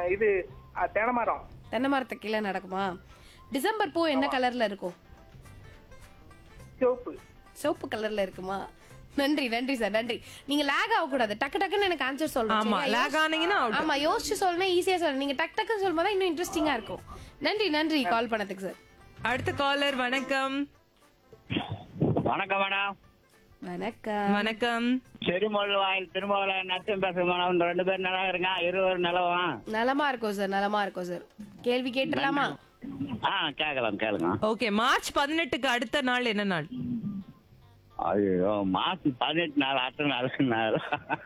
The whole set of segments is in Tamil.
இது அஹ், தென்னை மரம் தென்னை மரத்து கீழே நடக்குமா டிசம்பர் பூ என்ன கலர்ல இருக்கும் சிவப்பு சிவப்பு கலர்ல இருக்குமா நன்றி நன்றி சார் நன்றி நீங்க லேக் ஆக கூடாது டக்கு டக்குன்னு எனக்கு ஆன்சர் சொல்லணும் ஆமா சரியா? லேக் ஆனீங்கன்னா out. ஆமா யோசிச்சு சொல்லணும் ஈஸியா சொல்லணும் நீங்க டக் டக்குன்னு சொல்லும்போது தான் இன்னும் இன்ட்ரெஸ்டிங்கா இருக்கும் நன்றி நன்றி கால் பண்ணதுக்கு சார் அடுத்த காலர் வணக்கம் வணக்கம் மேடம் வணக்கம் வணக்கம் செருமொழி வாயில் திருமலை நட்சம் பேசுங்க மேடம் இந்த ரெண்டு பேரும் நல்லா இருங்க இருவர் நிலவா நலமா இருக்கும் சார் நலமா இருக்கும் சார் கேள்வி கேட்டுடலாமா ஆ கேட்கலாம் கேளுங்க ஓகே மார்ச் பதினெட்டுக்கு அடுத்த நாள் என்ன நாள் ஐயோ மாசம் பதினெட்டு நாள் அடுத்த நாள் நாள்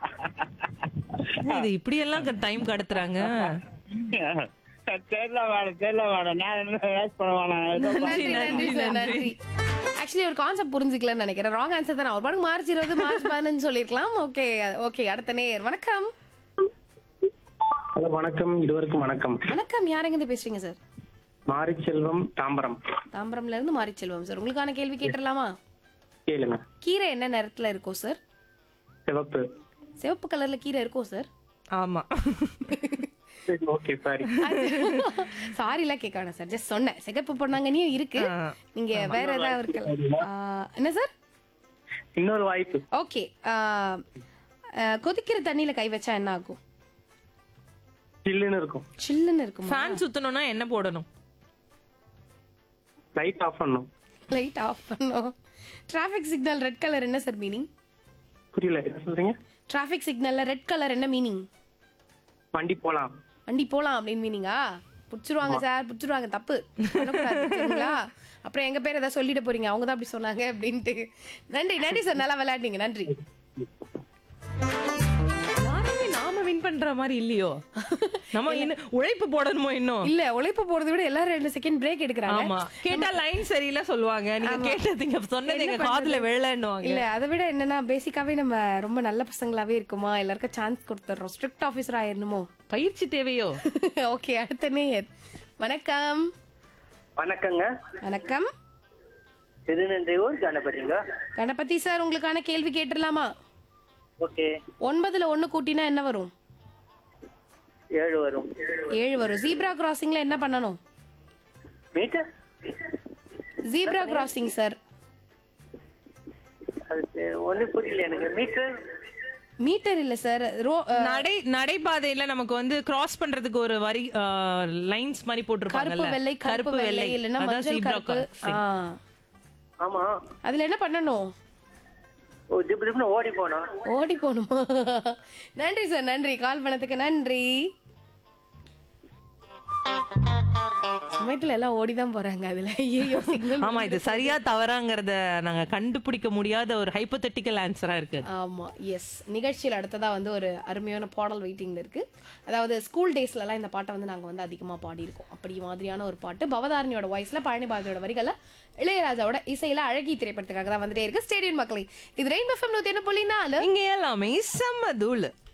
இது இப்படி எல்லாம் டைம் கடத்துறாங்க தெரியல மேடம் தெரியல மேடம் நான் என்ன வேஸ்ட் பண்ண வேணாம் ஏதோ நன்றி நன்றி சார் நன்றி ஆக்சுவலி ஒரு கான்செப்ட் புரிஞ்சுக்கலன்னு நினைக்கிறேன் ராங் ஆன்சர் தான் ஒரு பாட்டு மார்ச் இருபது மார்ச் பதினஞ்சு சொல்லிருக்கலாம் ஓகே ஓகே அடுத்த நேர் வணக்கம் ஹலோ வணக்கம் இருவருக்கும் வணக்கம் வணக்கம் யாருங்க இருந்து பேசுறீங்க சார் மாரிச்செல்வம் தாம்பரம் தாம்பரம்ல இருந்து மாரி செல்வம் சார் உங்களுக்கான கேள்வி கேட்டுடலாமா கேளுங்க கீரை என்ன நிறத்துல இருக்கும் சார் சிவப்பு சிவப்பு கலர்ல கீரை இருக்கும் சார் ஆமா ஓகே சாரி சாரி எல்லாம் கேட்க வேணாம் சார் ஜஸ்ட் சொன்னேன் சிகப்பு பொண்ணாங்கனியும் இருக்கு நீங்க வேற ஏதாவது இருக்கு என்ன சார் இன்னொரு வாய்ப்பு ஓகே கொதிக்கிற தண்ணியில கை வச்சா என்ன ஆகும் சில்லுன்னு இருக்கும் சில்லுன்னு இருக்குமா ஃபேன் சுத்தணும்னா என்ன போடணும் லைட் ஆஃப் பண்ணும் லைட் ஆஃப் பண்ணோம் டிராஃபிக் சிக்னல் ரெட் கலர் என்ன சார் மீனிங் புரியல என்ன சொல்றீங்க டிராஃபிக் சிக்னல்ல ரெட் கலர் என்ன மீனிங் வண்டி போலாம் வண்டி போலாம் அப்படின்னு மீனிங்கா புடிச்சிருவாங்க சார் புடிச்சிருவாங்க தப்பு பண்ணக்கூடாது, சரிங்களா அப்புறம் எங்க பேர் ஏதாவது சொல்லிட்டு போறீங்க அவங்க தான் அப்படி சொன்னாங்க அப்படின்ட்டு நன்றி நன்றி சார் நல்லா விளையாடுங்க நன்றி யாருமே நாம வின் பண்ற மாதிரி இல்லையோ நம்ம இன்னும் உழைப்பு போடணுமோ இன்னும் இல்ல உழைப்பு போறதை விட எல்லாரும் ரெண்டு செகண்ட் பிரேக் எடுக்கிறாங்க ஆமா கேட்டா லைன் சரியில்லை சொல்லுவாங்க நீங்க கேட்டது நீங்க சொன்னது எங்க காதுல விழலன்னுவாங்க இல்ல அதை விட என்னன்னா பேசிக்காவே நம்ம ரொம்ப நல்ல பசங்களாவே இருக்குமா எல்லாருக்கும் சான்ஸ் கொடுத்துறோம் ஸ்ட்ரிக்ட் ஆபீசர் ஆயிரணுமோ பயிற்சி தேவையோ ஓகே அடுத்த நேயர் வணக்கம் வணக்கங்க வணக்கம் திருநெல்வேலூர் கணபதிங்க கணபதி சார் உங்களுக்கான கேள்வி கேட்டுடலாமா ஓகே ஒன்பதுல ஒண்ணு கூட்டினா என்ன வரும் ஏழு வரும் ஏழு வரும் ஜீப்ரா கிராசிங்ல என்ன பண்ணணும் மீட்டர் ஜீப்ரா கிராசிங் சார் அது ஒண்ணு புரியல எனக்கு மீட்டர் மீட்டர் இல்ல சார் ரோ நடை நடைபாதையில நமக்கு வந்து கிராஸ் பண்றதுக்கு ஒரு வரி லைன்ஸ் மாதிரி கருப்பு போட்டிருப்பாங்கல்ல வெள்ளை கருப்பு வெள்ளை இல்லைன்னா அதான் மஞ்சள் zebra கருப்பு crossing. ஆ. ஆமா அதுல என்ன பண்ணணும் ஓ திப்பு திப்புன்னு ஓடி போனோம் ஓடி போகணுமா நன்றி சார் நன்றி கால் பண்ணதுக்கு நன்றி சமயத்துல எல்லாம் ஓடிதான் போறாங்க அதுல ஐயோ சிக்னல் ஆமா இது சரியா தவறாங்கறத நாங்க கண்டுபிடிக்க முடியாத ஒரு ஹைப்போதெட்டிக்கல் ஆன்சரா இருக்கு ஆமா எஸ் நிகழ்ச்சியில் அடுத்ததா வந்து ஒரு அருமையான பாடல் வெயிட்டிங்ல இருக்கு அதாவது ஸ்கூல் டேஸ்ல எல்லாம் இந்த பாட்டை வந்து நாங்க வந்து அதிகமா பாடியிருக்கோம் அப்படி மாதிரியான ஒரு பாட்டு பவதாரணியோட வாய்ஸ்ல பழனி பாரதியோட வரிகள்ல இளையராஜாவோட இசையில அழகி திரைப்படத்துக்காக தான் வந்துட்டே இருக்கு ஸ்டேடியம் மக்களே இது ரெயின் எஃப்எம் நூத்தி என்ன புள்ளி நாலு இங்க எல்லாமே செம்ம தூள்